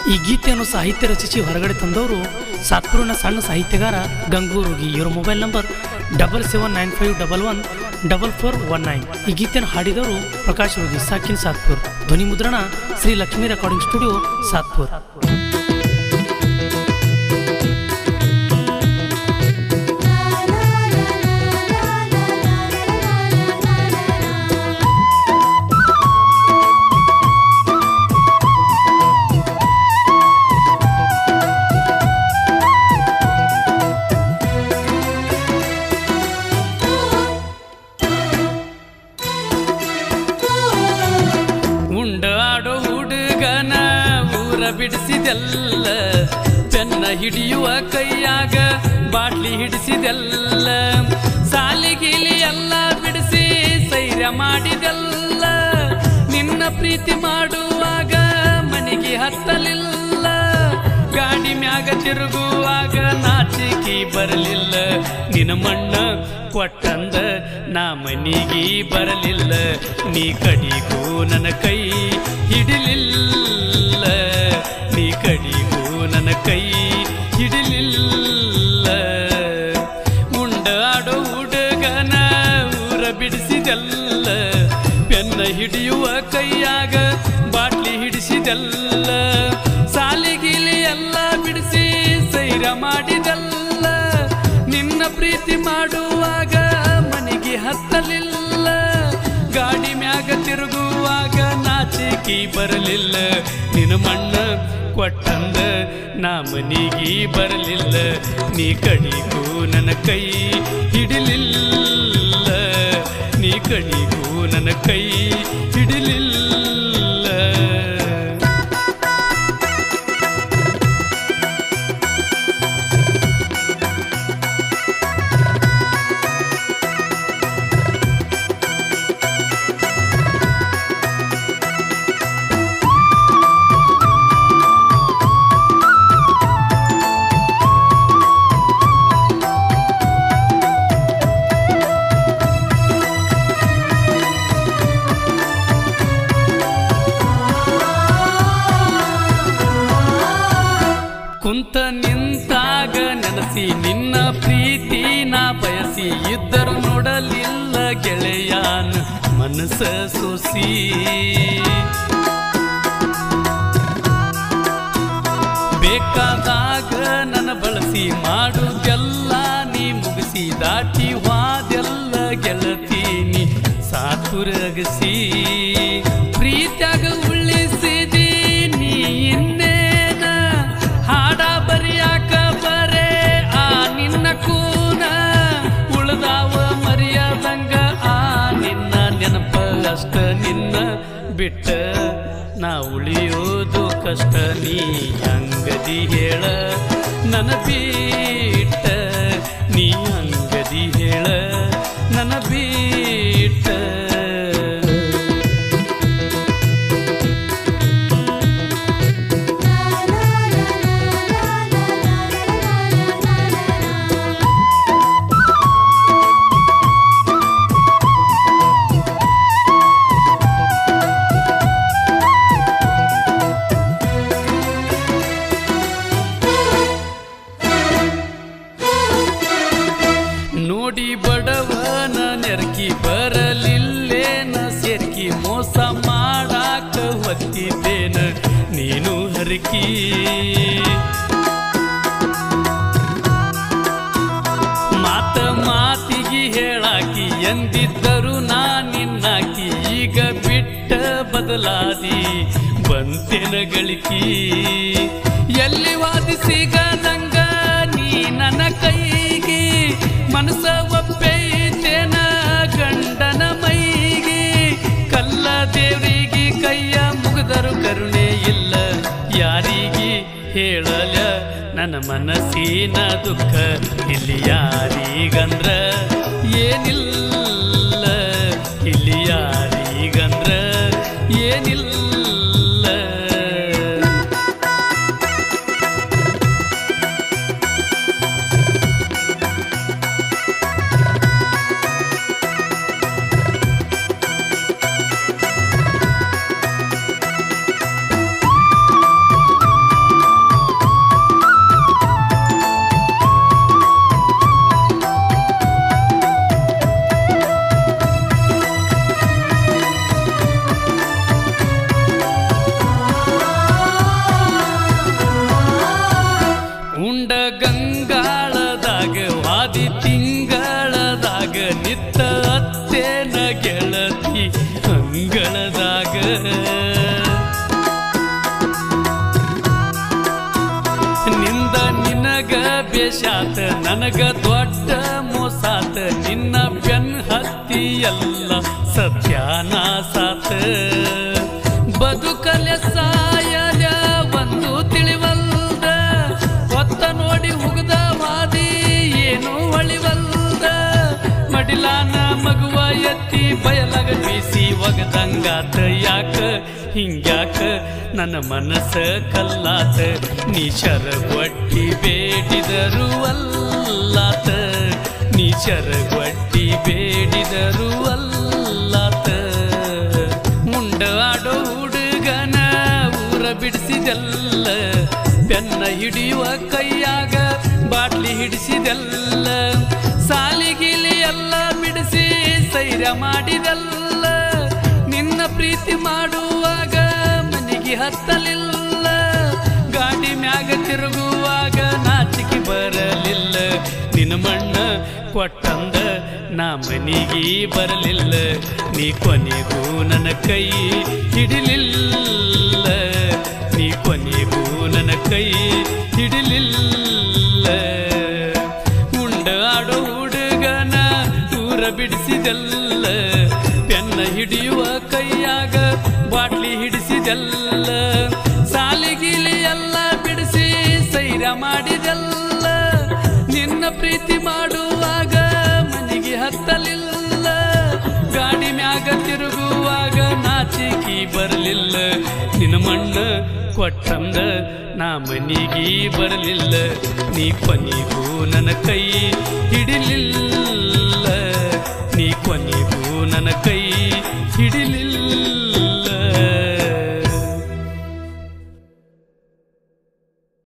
ಈ ಗೀತೆಯನ್ನು ಸಾಹಿತ್ಯ ರಚಿಸಿ ಹೊರಗಡೆ ತಂದವರು ಸಾತ್ಪುರಿನ ಸಣ್ಣ ಸಾಹಿತ್ಯಗಾರ ಗಂಗೂರುಗಿ ಇವರ mobile number double seven nine five double one double four one nine ಈ ಗೀತೆಯನ್ನು ಹಾಡಿದವರು ಪ್ರಕಾಶ್ ರೋಗಿ ಸಾಕಿನ್ ಸಾತ್ಪುರ್ ಧ್ವನಿ ಮುದ್ರಣ ಶ್ರೀ ಲಕ್ಷ್ಮೀ ರೆಕಾರ್ಡಿಂಗ್ ಸ್ಟುಡಿಯೋ ಸಾತ್ಪುರ್ ಉಂಡಾಡೋ ಹುಡುಗನ ಊರ ಬಿಡಿಸಿದೆಲ್ಲ ಚೆನ್ನ ಹಿಡಿಯುವ ಕೈಯಾಗ ಬಾಟ್ಲಿ ಹಿಡಿಸಿದೆಲ್ಲ ಸಾಲಿಗಿಲಿ ಎಲ್ಲ ಬಿಡಿಸಿ ಸೈರ್ಯ ಮಾಡಿದೆಲ್ಲ ನಿನ್ನ ಪ್ರೀತಿ ಮಾಡುವಾಗ ಮನೆಗೆ ಹತ್ತಲಿಲ್ಲ ಗಾಡಿ ಮ್ಯಾಗ ತಿರುಗುವಾಗ ನಾಚಿಕೆ ಬರಲಿಲ್ಲ ನಿನ್ನ ಮಣ್ಣ ಕೊಟ್ಟಂದ ನಾ ಮನಿಗೆ ಬರಲಿಲ್ಲ ನೀ ಕಡಿಗೂ ನನ್ನ ಕೈ ಹಿಡಿಲಿಲ್ಲ ನೀ ಕಡಿಗೂ ನನ್ನ ಕೈ ಹಿಡಿಲಿಲ್ಲ ಉಂಡಾಡೋ ಹುಡುಗನ ಊರ ಬಿಡಿಸಿದೆಲ್ಲ ಪೆನ್ನ ಹಿಡಿಯುವ ಕೈಯಾಗ ಬಾಟ್ಲಿ ಹಿಡಿಸಿದೆಲ್ಲ ಸಾಲಿಗಿಲಿ ಎಲ್ಲ ಬಿಡಿಸಿ ಸೈರ ಮಾಡಿದೆಲ್ಲ ನಿನ್ನ ಪ್ರೀತಿ ಮಾಡುವಾಗ ಮನೆಗೆ ಹತ್ತಲಿಲ್ಲ ಗಾಡಿ ಮ್ಯಾಗ ತಿರುಗುವಾಗ ನಾಚಿಕೆ ಬರಲಿಲ್ಲ ನಿನ್ನ ಮಣ್ಣ ಕೊಟ್ಟಂದ ನಾ ಮನಿಗೆ ಬರಲಿಲ್ಲ ನೀ ಕಡಿಗೂ ನನ್ನ ಕೈ ಹಿಡಿಲಿಲ್ಲ ನೀ ಕಡಿಗೂ ನನ್ನ ಕೈ ಹಿಡಿಲಿಲ್ಲ ಕುಂತ ನಿಂತಾಗ ನೆನಸಿ ನಿನ್ನ ಪ್ರೀತಿ ನಾ ಬಯಸಿ ಇದ್ದರು ನೋಡಲಿಲ್ಲ ಗೆಳೆಯಾನ ಮನಸ್ಸ ಸೊಸಿ ಬೇಕಾದಾಗ ನನ್ನ ಬಳಸಿ ಮಾಡುದೆಲ್ಲ ನೀ ಮುಗಿಸಿ ದಾಟಿ ವಾದೆಲ್ಲ ಗೆಳತೀನಿ ಸಾತುರಗಸಿ ಪ್ರೀತ್ಯಾಗ ಉಳಿಸಿದಿ ನೀ ಇನ್ನೇನ ಹಾಡ ಬರಿಯಾಕ ಬರೇ ಆ ನಿನ್ನ ಕೂನ ಉಳ್ದಾವ ಮರ್ಯಾದಂಗ ಆ ನಿನ್ನ ನೆನಪ ಅಷ್ಟ ನಿನ್ನ ಬಿಟ್ಟ ನಾ ಉಳಿಯೋದು ಕಷ್ಟ ನೀ ಅಂಗದಿ ಹೇಳ ನನ್ನ ಬಿಟ್ಟ ನೀ ಅಂಗದಿ ಹೇಳ ನನ್ನ ಬಿಟ್ಟ ನೋಡಿ ಬಡವನ ನೆರಕಿ ಬರಲಿಲ್ಲೇನ ಸೇರ್ಕಿ ಮೋಸ ಮಾಡಾಕ ಹೊತ್ತಿದ್ದೇನ ನೀನು ಹರಕಿ ಮಾತ ಮಾತಿಗೆ ಹೇಳಾಕಿ ಎಂದಿದ್ದರು ನಾ ನಿನ್ನಾಕಿ ಈಗ ಬಿಟ್ಟ ಬದಲಾದಿ ಬಂತೆನ ಗಳಿಕಿ ಎಲ್ಲಿ ವಾದಿಸಿಗದಂಗ ನೀ ನನ್ನ ಕೈಗೆ ಮನಸ್ಸ ಒಪ್ಪೈತೇನ ಗಂಡನ ಮೈಗೆ ಕಲ್ಲ ದೇವರಿಗೆ ಕೈಯ ಮುಗಿದರು ಕರುಣೆ ಇಲ್ಲ ಯಾರಿಗೆ ಹೇಳಲ ನನ್ನ ಮನಸ್ಸಿನ ದುಃಖ ಇಲ್ಲಿ ಯಾರಿಗಂದ್ರ ಏನಿಲ್ಲ ಇಲ್ಲಿ ಯಾರಿಗಂದ್ರ ಏನಿಲ್ಲ ವೇಷಾತ ನನಗ ದೊಡ್ಡ ಮೋಸಾತ ನಿನ್ನ ಬೆನ್ ಹತ್ತಿ ಎಲ್ಲ ಸತ್ಯಾನಾಸಾತ ಬದುಕಲೆ ಸಾಯದ ಒಂದು ತಿಳಿವಲ್ದ ಹೊತ್ತ ನೋಡಿ ಹುಗದ ವಾದಿ ಏನು ಒಳಿವಲ್ದ ಮಡಿಲಾನ ಮಗುವ ಎತ್ತಿ ಬಯಲಗ ಬೀಸಿ ಒಗದಂಗಾತ ಯಾಕ ಹಿಂಗ್ಯಾಕ ನನ್ನ ಮನಸ್ಸ ಕಲ್ಲಾತ ನೀ ಶರಗೊಟ್ಟಿ ಬೇಡಿದರು ಅಲ್ಲಾತ ನೀ ಶರಗೊಟ್ಟಿ ಬೇಡಿದರು ಅಲ್ಲಾತ ಮುಂಡ ಆಡೋ ಹುಡುಗನ ಊರ ಬಿಡಿಸಿದೆಲ್ಲ ಬೆನ್ನ ಹಿಡಿಯುವ ಕೈಯಾಗ ಬಾಟ್ಲಿ ಹಿಡಿಸಿದೆಲ್ಲ ಸಾಲಿಗಿಲಿ ಎಲ್ಲ ಬಿಡಿಸಿ ಸೈರ್ಯ ಮಾಡಿದೆಲ್ಲ ನಿನ್ನ ಪ್ರೀತಿ ಮಾಡುವಾಗ ಮನೆಗೆ ಹತ್ತಲಿಲ್ಲ ಗಾಡಿ ಮ್ಯಾಗ ತಿರುಗುವಾಗ ನಾಚಿಕೆ ಬರಲಿಲ್ಲ ನಿನ್ನ ಮಣ್ಣ ಕೊಟ್ಟಂದ ನಾ ಮನಿಗೆ ಬರಲಿಲ್ಲ ನೀ ಕೊನೆಗೂ ನನ್ನ ಕೈ ಹಿಡಿಲಿಲ್ಲ ನೀ ಕೊನೆಗೂ ನನ್ನ ಕೈ ಹಿಡಿಲಿಲ್ಲ ಉಂಡ ಆಡೋ ಹುಡುಗನ ದೂರ ಬಿಡಿಸಿದೆಲ್ಲ ಪೆನ್ನ ಹಿಡಿಯುವ ಕೈಯಾಗ ಬಾಟ್ಲಿ ಹಿಡಿಸಿದೆಲ್ಲ ಸಾಲಿಗಿಲಿ ಎಲ್ಲ ಬಿಡಿಸಿ ಸೈರ ಮಾಡಿದೆಲ್ಲ ನಿನ್ನ ಪ್ರೀತಿ ಮಾಡುವಾಗ ಮನೆಗೆ ಹತ್ತಲಿಲ್ಲ ಗಾಡಿ ಮ್ಯಾಗ ತಿರುಗುವಾಗ ನಾಚಿಕಿ ಬರಲಿಲ್ಲ ನಿನ್ನ ಮಣ್ಣ ಕೊಟ್ಟಂದ ನಾ ಮನಿಗೆ ಬರಲಿಲ್ಲ ನೀ ಕೊನೆಗೂ ನನ್ನ ಕೈ ಹಿಡಿಲಿಲ್ಲ ನೀ ಕೊನೆಗೂ ನನ್ನ ಕೈ ಹಿಡಿಲಿಲ್ಲ